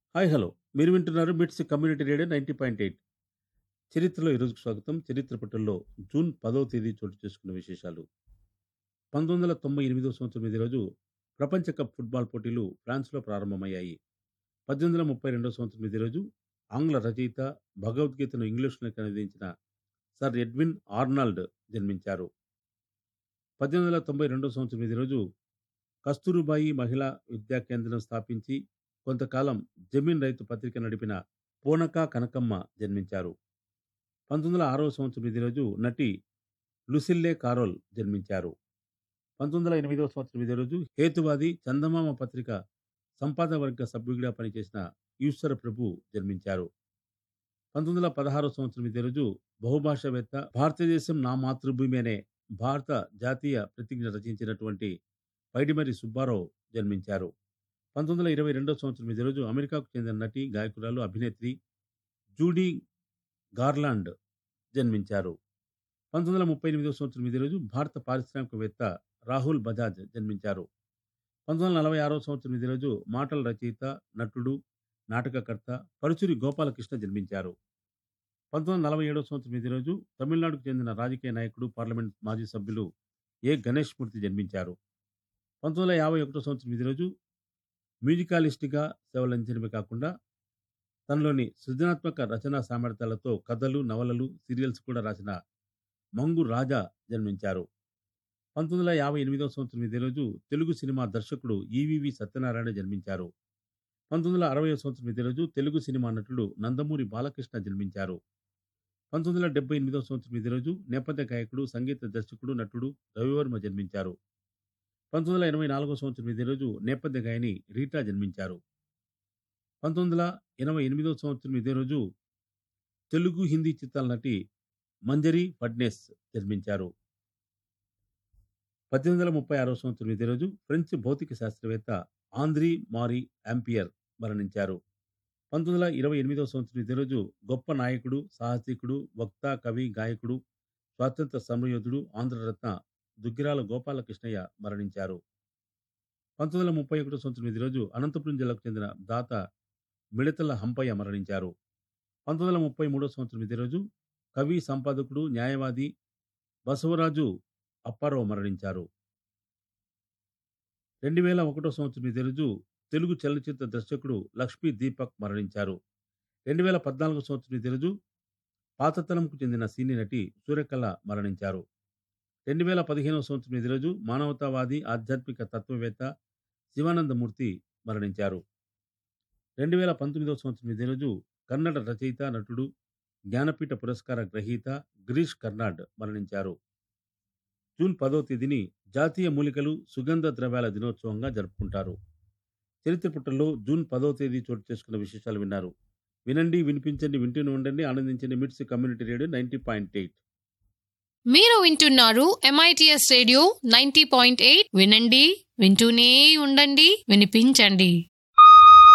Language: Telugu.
హాయ్ హలో మీరు వింటున్నారు MITS community radio ninety point eight చరిత్రలో ఈరోజుకు స్వాగతం చరిత్ర పట్టుల్లో జూన్ పదవ తేదీ చోటు చేసుకున్న విశేషాలు పంతొమ్మిది వందల తొంభై ఎనిమిదో సంవత్సరం ఇదే రోజు ప్రపంచ కప్ ఫుట్బాల్ పోటీలు ఫ్రాన్స్లో ప్రారంభమయ్యాయి పద్దెనిమిది వందల ముప్పై రెండో సంవత్సరం ఇదే రోజు ఆంగ్ల రచయిత భగవద్గీతను ఇంగ్లీష్లోకి అనువదించిన సర్ ఎడ్విన్ ఆర్నాల్డ్ జన్మించారు పద్దెనిమిది వందల తొంభై రెండో సంవత్సరం ఇదే రోజు కస్తూరుబాయి మహిళా విద్యా కేంద్రం స్థాపించి కొంతకాలం జమీన్ రైతు పత్రిక నడిపిన పోనక కనకమ్మ జన్మించారు పంతొమ్మిది వందల ఆరవ సంవత్సరం ఇదే రోజు నటి లుసిల్లే కారోల్ జన్మించారు పంతొమ్మిది వందల ఎనిమిదవ సంవత్సరం ఇదే రోజు హేతువాది చందమామ పత్రిక సంపాదక వర్గ సభ్యుడిగా పనిచేసిన ఈశ్వర ప్రభు జన్మించారు పంతొమ్మిది వందల పదహారవ సంవత్సరం ఇదే రోజు బహుభాషావేత్త భారతదేశం నా మాతృభూమి అనే భారత జాతీయ ప్రతిజ్ఞ రచించినటువంటి పైడిమరి సుబ్బారావు జన్మించారు పంతొమ్మిది వందల ఇరవై రెండో సంవత్సరం ఇదే రోజు అమెరికాకు చెందిన నటి గాయకురాలు అభినేత్రి జూడీ గార్లాండ్ జన్మించారు పంతొమ్మిది వందల ముప్పై ఎనిమిదో సంవత్సరం ఇదే రోజు భారత పారిశ్రామికవేత్త రాహుల్ బజాజ్ జన్మించారు పంతొమ్మిది వందల నలభై ఆరో సంవత్సరం ఇదే రోజు మాటల రచయిత నటుడు నాటకకర్త పరుచూరి గోపాలకృష్ణ జన్మించారు పంతొమ్మిది వందల నలభై ఏడో సంవత్సరం ఇదే రోజు తమిళనాడుకు చెందిన రాజకీయ నాయకుడు పార్లమెంట్ మాజీ సభ్యులు ఏ గణేష్ మూర్తి జన్మించారు పంతొమ్మిది వందల యాభై ఒకటో సంవత్సరం ఇదే రోజు మ్యూజికాలిస్ట్గా సేవలంచడమే కాకుండా తనలోని సృజనాత్మక రచనా సామర్థ్యాలతో కథలు నవలలు సీరియల్స్ కూడా రాసిన మంగు రాజా జన్మించారు పంతొమ్మిది వందల యాభై ఎనిమిదవ సంవత్సరం ఇదే రోజు తెలుగు సినిమా దర్శకుడు ఈవివి సత్యనారాయణ జన్మించారు పంతొమ్మిది వందల అరవై సంవత్సరం ఇదే రోజు తెలుగు సినిమా నటుడు నందమూరి బాలకృష్ణ జన్మించారు పంతొమ్మిది వందల డెబ్బై ఎనిమిదవ సంవత్సరం ఇదే రోజు నేపథ్య గాయకుడు సంగీత దర్శకుడు నటుడు రవివర్మ జన్మించారు పంతొమ్మిది వందల ఎనభై నాలుగో సంవత్సరం ఇదే రోజు నేపథ్య గాయని రీటా జన్మించారు పంతొమ్మిది వందల ఎనభై ఎనిమిదవ సంవత్సరం ఇదే రోజు తెలుగు హిందీ చిత్రాల నటి మంజరి ఫడ్నెస్ జన్మించారు పద్దెనిమిది వందల ముప్పై ఆరో సంవత్సరం ఇదే రోజు ఫ్రెంచ్ భౌతిక శాస్త్రవేత్త ఆంద్రీ మారి యాంపియర్ మరణించారు పంతొమ్మిది వందల ఇరవై ఎనిమిదవ సంవత్సరం ఇదే రోజు గొప్ప నాయకుడు సాహసికుడు వక్త కవి గాయకుడు స్వాతంత్ర సమరయోధుడు ఆంధ్రరత్న దుగ్గిరాల గోపాలకృష్ణయ్య మరణించారు పంతొమ్మిది వందల ముప్పై ఒకటో సంవత్సరం ఇదే రోజు అనంతపురం జిల్లాకు చెందిన దాత మిడతల హంపయ్య మరణించారు పంతొమ్మిది వందల ముప్పై మూడో సంవత్సరం ఇదే రోజు కవి సంపాదకుడు న్యాయవాది బసవరాజు అప్పారావు మరణించారు రెండు వేల ఒకటో సంవత్సరం ఇదే రోజు తెలుగు చలనచిత్ర దర్శకుడు లక్ష్మీ దీపక్ మరణించారు రెండు వేల పద్నాలుగో సంవత్సరం ఇదే రోజు పాతతలంకు చెందిన సినీ నటి సూర్యకళ మరణించారు రెండు వేల పదిహేనవ సంవత్సరం ఇదే రోజు మానవతావాది ఆధ్యాత్మిక తత్వవేత్త శివానందమూర్తి మరణించారు రెండు వేల పంతొమ్మిదవ సంవత్సరం ఇదే రోజు కన్నడ రచయిత నటుడు జ్ఞానపీఠ పురస్కార గ్రహీత గిరీష్ కర్నాడ్ మరణించారు జూన్ పదో తేదీని జాతీయ మూలికలు సుగంధ ద్రవ్యాల దినోత్సవంగా జరుపుకుంటారు చరిత్ర పుటల్లో జూన్ పదో తేదీ చోటు చేసుకున్న విశేషాలు విన్నారు వినండి వినిపించండి వింటూనే ఉండండి ఆనందించండి MITS community radio ninety point eight మీరు వింటున్నారు MITS radio ninety point eight వినండి వింటూనే ఉండండి వినిపించండి